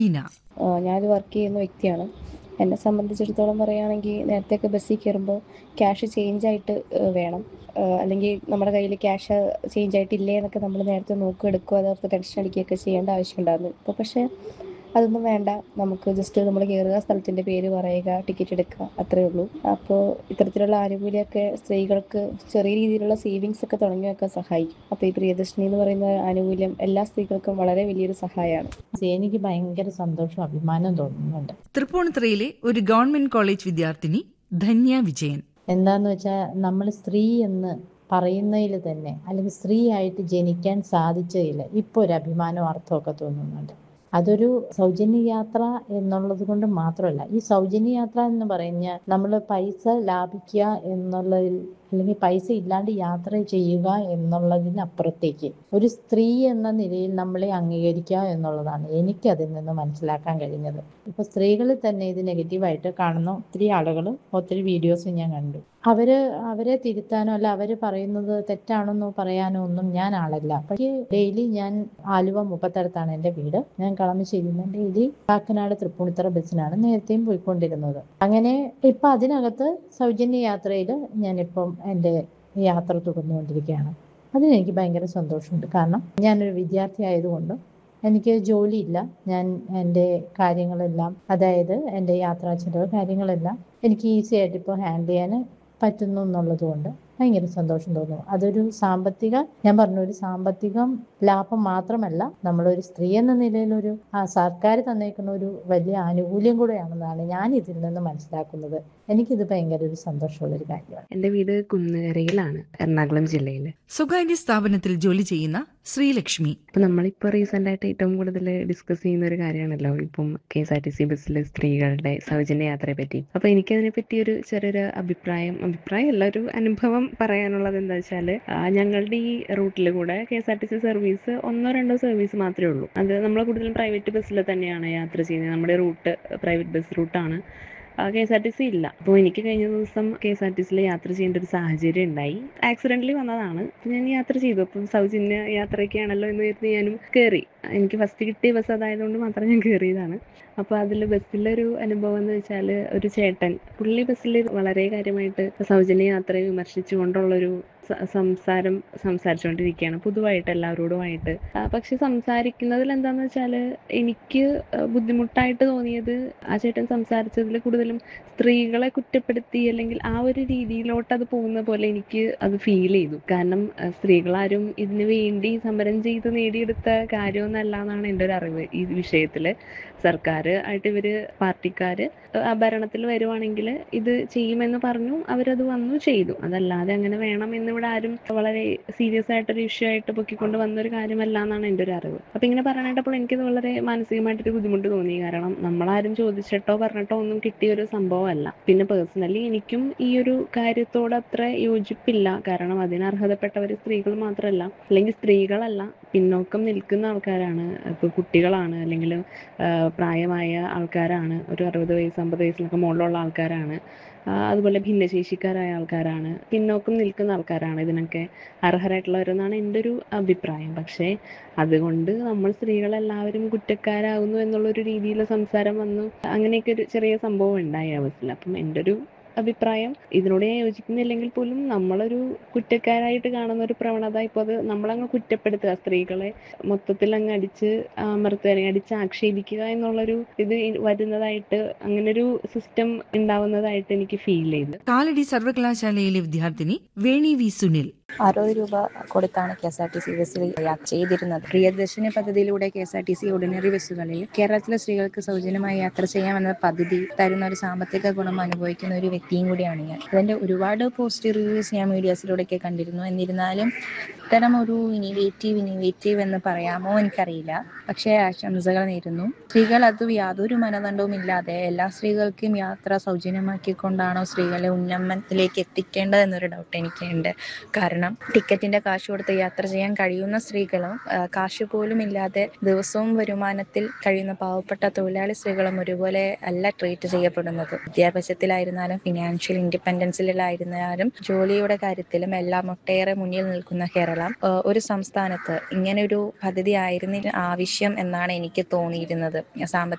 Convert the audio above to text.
ഇന ആ, ഞാനൊരു വർക്ക് ചെയ്യുന്ന വ്യക്തിയാണ് എന്നെ സംബന്ധിച്ചിടത്തോളം പറയുകയാണെങ്കിൽ നേരത്തെയൊക്കെ ബസ്സിൽ കയറുമ്പോൾ ക്യാഷ് ചേഞ്ച് ആയിട്ട് ഏഹ്, വേണം ഏഹ്, അല്ലെങ്കിൽ നമ്മുടെ കയ്യിൽ ക്യാഷ് ചേഞ്ച് ആയിട്ടില്ലേ എന്നൊക്കെ നമ്മൾ നേരത്തെ നോക്കി എടുക്കുക അതോർത്ത് ടെൻഷൻ അടിക്കുകയൊക്കെ ചെയ്യേണ്ട ആവശ്യമുണ്ടായിരുന്നു ഇപ്പോൾ പക്ഷേ അതൊന്നും വേണ്ട നമുക്ക് ജസ്റ്റ് നമ്മൾ കയറുക സ്ഥലത്തിൻ്റെ പേര് പറയുക ടിക്കറ്റ് എടുക്കുക അത്രയേ ഉള്ളൂ അപ്പോൾ ഇത്തരത്തിലുള്ള ആനുകൂല്യമൊക്കെ സ്ത്രീകൾക്ക് ചെറിയ രീതിയിലുള്ള സേവിങ്സ് ഒക്കെ തുടങ്ങി വെക്കാൻ സഹായിക്കും അപ്പോൾ ഈ പ്രിയദർശിനി എന്ന് പറയുന്ന ആനുകൂല്യം എല്ലാ സ്ത്രീകൾക്കും വളരെ വലിയൊരു സഹായമാണ് എനിക്ക് ഭയങ്കര സന്തോഷവും അഭിമാനവും തോന്നുന്നുണ്ട് തൃപ്പൂണിത്തുറയിലെ ഒരു ഗവൺമെന്റ് കോളേജ് വിദ്യാർത്ഥിനി ധന്യ വിജയൻ എന്താന്ന് വെച്ചാൽ നമ്മൾ സ്ത്രീ എന്ന് പറയുന്നതിൽ തന്നെ അല്ലെങ്കിൽ സ്ത്രീ ആയിട്ട് ജനിക്കാൻ സാധിച്ചതിൽ ഇപ്പോൾ ഒരു അഭിമാനവും അർത്ഥമൊക്കെ തോന്നുന്നുണ്ട് അതൊരു സൗജന്യ യാത്ര എന്നുള്ളത് കൊണ്ട് മാത്രമല്ല ഈ സൗജന്യ യാത്ര എന്ന് പറഞ്ഞാൽ നമ്മൾ പൈസ ലാഭിക്കുക എന്നുള്ളതിൽ അല്ലെങ്കിൽ പൈസ ഇല്ലാണ്ട് യാത്ര ചെയ്യുക എന്നുള്ളതിനപ്പുറത്തേക്ക് ഒരു സ്ത്രീ എന്ന നിലയിൽ നമ്മളെ അംഗീകരിക്കുക എന്നുള്ളതാണ് എനിക്ക് അതിൽ നിന്ന് മനസ്സിലാക്കാൻ കഴിഞ്ഞത് ഇപ്പൊ സ്ത്രീകളിൽ തന്നെ ഇത് നെഗറ്റീവായിട്ട് കാണുന്ന ഒത്തിരി ആളുകൾ ഒത്തിരി വീഡിയോസ് ഞാൻ കണ്ടു അവര് അവരെ തിരുത്താനോ അല്ല അവര് പറയുന്നത് തെറ്റാണെന്നോ പറയാനോ ഒന്നും ഞാൻ ആളല്ല പക്ഷേ ഡെയിലി ഞാൻ ആലുവ മുപ്പത്തടുത്താണ് എൻ്റെ വീട് ഞാൻ കളമശ്ശേരിയിൽ നിന്ന് ഡെയിലി കാക്കനാട് തൃപ്പൂണിത്തറ ബസ്സിനാണ് നേരത്തെയും പോയിക്കൊണ്ടിരുന്നത് അങ്ങനെ ഇപ്പൊ അതിനകത്ത് സൗജന്യ യാത്രയിൽ ഞാനിപ്പം എൻ്റെ യാത്ര തുടർന്നുകൊണ്ടിരിക്കുകയാണ് അതിനെനിക്ക് ഭയങ്കര സന്തോഷമുണ്ട് കാരണം ഞാനൊരു വിദ്യാർത്ഥി ആയതുകൊണ്ടും എനിക്ക് ജോലിയില്ല ഞാൻ എൻ്റെ കാര്യങ്ങളെല്ലാം അതായത് എൻ്റെ യാത്രാ ചെലവ് കാര്യങ്ങളെല്ലാം എനിക്ക് ഈസി ആയിട്ട് ഇപ്പോൾ ഹാൻഡിൽ ചെയ്യാൻ പറ്റുന്നു എന്നുള്ളത് കൊണ്ട് ഭയങ്കര സന്തോഷം തോന്നുന്നു അതൊരു സാമ്പത്തിക ഞാൻ പറഞ്ഞു ഒരു സാമ്പത്തികം ലാഭം മാത്രമല്ല നമ്മളൊരു സ്ത്രീ എന്ന നിലയിൽ ഒരു ആ സർക്കാർ തന്നേക്കുന്ന ഒരു വലിയ ആനുകൂല്യം കൂടെയാണെന്നാണ് ഞാൻ ഇതിൽ നിന്ന് മനസ്സിലാക്കുന്നത് എനിക്കിത് ഭയങ്കര ഒരു സന്തോഷമുള്ളൊരു കാര്യമാണ് എൻ്റെ വീട് കുന്നുകരയിലാണ് എറണാകുളം ജില്ലയിൽ സ്വകാര്യ സ്ഥാപനത്തിൽ ജോലി ചെയ്യുന്ന ശ്രീലക്ഷ്മി ഇപ്പം നമ്മളിപ്പോൾ റീസെൻ്റ് ആയിട്ട് ഏറ്റവും കൂടുതൽ ഡിസ്കസ് ചെയ്യുന്ന ഒരു കാര്യമാണല്ലോ ഇപ്പം K S R T C ബസ്സിൽ സ്ത്രീകളുടെ സൗജന്യ യാത്രയെ പറ്റി അപ്പോൾ എനിക്കതിനെ പറ്റി ഒരു ചെറിയൊരു അഭിപ്രായം അഭിപ്രായമല്ല ഒരു അനുഭവം പറയാനുള്ളത് എന്താ വെച്ചാൽ ഞങ്ങളുടെ ഈ റൂട്ടിൽ കൂടെ K S R T C service ഒന്നോ രണ്ടോ സർവീസ് മാത്രമേ ഉള്ളൂ അത് നമ്മൾ കൂടുതലും പ്രൈവറ്റ് ബസ്സിൽ തന്നെയാണ് യാത്ര ചെയ്യുന്നത് നമ്മുടെ റൂട്ട് പ്രൈവറ്റ് ബസ് റൂട്ടാണ് K S R T C ഇല്ല അപ്പോൾ എനിക്ക് കഴിഞ്ഞ ദിവസം കെ എസ് ആർ ടി സിയിൽ യാത്ര ചെയ്യേണ്ട ഒരു സാഹചര്യം ഉണ്ടായി ആക്സിഡന്റലി വന്നതാണ് അപ്പോൾ ഞാൻ യാത്ര ചെയ്തു അപ്പം സൗജന്യ യാത്രയൊക്കെയാണല്ലോ എന്ന് കരുതി ഞാനും കയറി എനിക്ക് ഫസ്റ്റ് കിട്ടിയ ബസ് അതായതുകൊണ്ട് മാത്രം ഞാൻ കയറിയതാണ് അപ്പോൾ അതിൽ ബസ്സിലൊരു അനുഭവം എന്ന് വെച്ചാൽ ഒരു ചേട്ടൻ പുള്ളി ബസ്സിൽ വളരെ കാര്യമായിട്ട് സൗജന്യ യാത്രയെ വിമർശിച്ചുകൊണ്ടുള്ളൊരു സ- സംസാരം സംസാരിച്ചുകൊണ്ടിരിക്കുകയാണ് പൊതുവായിട്ട് എല്ലാവരോടുമായിട്ട് ആ, പക്ഷെ സംസാരിക്കുന്നതിൽ എന്താന്ന് വെച്ചാൽ എനിക്ക് ആ, ബുദ്ധിമുട്ടായിട്ട് തോന്നിയത് ആ ചേട്ടൻ സംസാരിച്ചതിൽ കൂടുതലും സ്ത്രീകളെ കുറ്റപ്പെടുത്തി അല്ലെങ്കിൽ ആ ഒരു രീതിയിലോട്ട് അത് പോകുന്ന പോലെ എനിക്ക് അത് ഫീൽ ചെയ്തു കാരണം ആ, സ്ത്രീകളാരും ഇതിനു വേണ്ടി സമരം ചെയ്ത് നേടിയെടുത്ത കാര്യമൊന്നല്ല എന്നാണ് എൻ്റെ ഒരു അറിവ് ഈ വിഷയത്തിൽ സർക്കാർ ആയിട്ട് ഇവര് പാർട്ടിക്കാര് ആ ഭരണത്തിൽ വരുവാണെങ്കിൽ ഇത് ചെയ്യുമെന്ന് പറഞ്ഞു അവരത് വന്നു ചെയ്തു അതല്ലാതെ അങ്ങനെ വേണം എന്ന് ഇവിടെ ആരും വളരെ സീരിയസ് ആയിട്ടൊരു ഇഷ്യൂ ആയിട്ട് പൊക്കിക്കൊണ്ട് വന്ന ഒരു കാര്യമല്ല എന്നാണ് എൻ്റെ ഒരു അറിവ് അപ്പൊ ഇങ്ങനെ പറഞ്ഞിട്ടപ്പോൾ എനിക്കത് വളരെ മാനസികമായിട്ടൊരു ബുദ്ധിമുട്ട് തോന്നി കാരണം നമ്മളാരും ചോദിച്ചിട്ടോ പറഞ്ഞിട്ടോ ഒന്നും കിട്ടിയ ഒരു സംഭവമല്ല പിന്നെ പേഴ്സണലി എനിക്കും ഈ ഒരു കാര്യത്തോട് അത്ര യോജിപ്പില്ല കാരണം അതിന് അർഹതപ്പെട്ടവർ സ്ത്രീകൾ മാത്രമല്ല അല്ലെങ്കിൽ സ്ത്രീകളല്ല പിന്നോക്കം നിൽക്കുന്ന ആൾക്കാരാണ് ഇപ്പൊ കുട്ടികളാണ് അല്ലെങ്കിൽ പ്രായമായ ആൾക്കാരാണ് ഒരു അറുപത് വയസ്സ് അമ്പത് വയസ്സിലൊക്കെ മുകളിലുള്ള ആൾക്കാരാണ് ആ, അതുപോലെ ഭിന്നശേഷിക്കാരായ ആൾക്കാരാണ് പിന്നോക്കം നിൽക്കുന്ന ആൾക്കാരാണ് ഇതിനൊക്കെ അർഹരായിട്ടുള്ളവരെന്നാണ് എൻ്റെ ഒരു അഭിപ്രായം പക്ഷേ അതുകൊണ്ട് നമ്മൾ സ്ത്രീകളെല്ലാവരും കുറ്റക്കാരാകുന്നു എന്നുള്ളൊരു രീതിയിൽ സംസാരം വന്നു അങ്ങനെയൊക്കെ ഒരു ചെറിയ സംഭവം ഉണ്ടായി ആ ബസ്സിൽ അപ്പം എൻ്റെ ഒരു അഭിപ്രായം ഇതിനോട് ഞാൻ യോജിക്കുന്നില്ലെങ്കിൽ പോലും നമ്മളൊരു കുറ്റക്കാരായിട്ട് കാണുന്ന ഒരു പ്രവണത ഇപ്പോൾ അത് നമ്മളങ്ങ് കുറ്റപ്പെടുത്തുക സ്ത്രീകളെ മൊത്തത്തിൽ അങ്ങ് അടിച്ച് അമർത്തുക അല്ലെങ്കിൽ അടിച്ച് ആക്ഷേപിക്കുക എന്നുള്ളൊരു ഇത് ഇ- വരുന്നതായിട്ട് അങ്ങനൊരു സിസ്റ്റം ഉണ്ടാവുന്നതായിട്ട് എനിക്ക് ഫീൽ ചെയ്തു കാലടി സർവകലാശാലയിലെ വിദ്യാർത്ഥിനി വേണി വി സുനിൽ അറുപത് രൂപ കൊടുത്താണ് K S R T C ബസ്സിൽ യാത്ര ചെയ്തിരുന്നത് പ്രിയദർശിനി പദ്ധതിയിലൂടെ K S R T C ordinary ബസ്സുകളിൽ കേരളത്തിലെ സ്ത്രീകൾക്ക് സൗജന്യമായി യാത്ര ചെയ്യാമെന്ന പദ്ധതി തരുന്ന ഒരു സാമ്പത്തിക ഗുണം അനുഭവിക്കുന്ന ഒരു വ്യക്തിയും കൂടിയാണ് ഞാൻ അതിന്റെ ഒരുപാട് പോസിറ്റീവ് റിവ്യൂസ് ഞാൻ മീഡിയാസിലൂടെയൊക്കെ കണ്ടിരുന്നു എന്നിരുന്നാലും ഇത്തരം ഒരു ഇനിവേറ്റീവ് ഇനിവേറ്റീവ് എന്ന് പറയാമോ എനിക്കറിയില്ല പക്ഷേ ആശംസകൾ നേരുന്നു സ്ത്രീകൾ അത് യാതൊരു മനദണ്ഡവും ഇല്ലാതെ എല്ലാ സ്ത്രീകൾക്കും യാത്ര സൗജന്യമാക്കിക്കൊണ്ടാണോ സ്ത്രീകളെ ഉന്നമനത്തിലേക്ക് എത്തിക്കേണ്ടത് എന്നൊരു ഡൗട്ട് എനിക്കുണ്ട് കാരണം കാരണം ടിക്കറ്റിന്റെ കാശ് കൊടുത്ത് യാത്ര ചെയ്യാൻ കഴിയുന്ന സ്ത്രീകളും ആ, കാശ് പോലും ഇല്ലാതെ ദിവസവും വരുമാനത്തിൽ കഴിയുന്ന പാവപ്പെട്ട തൊഴിലാളി സ്ത്രീകളും ഒരുപോലെ അല്ല ട്രീറ്റ് ചെയ്യപ്പെടുന്നത് വിദ്യാഭ്യാസത്തിലായിരുന്നാലും ഫിനാൻഷ്യൽ ഇൻഡിപെൻഡൻസിലായിരുന്നാലും ജോലിയുടെ കാര്യത്തിലും എല്ലാം ഒട്ടേറെ മുന്നിൽ നിൽക്കുന്ന കേരളം ആ, ഒരു സംസ്ഥാനത്ത് ഇങ്ങനെ ഒരു പദ്ധതി ആയിരുന്നില്ല ആവശ്യം എന്നാണ് എനിക്ക് തോന്നിയിരുന്നത് സാമ്പത്തിക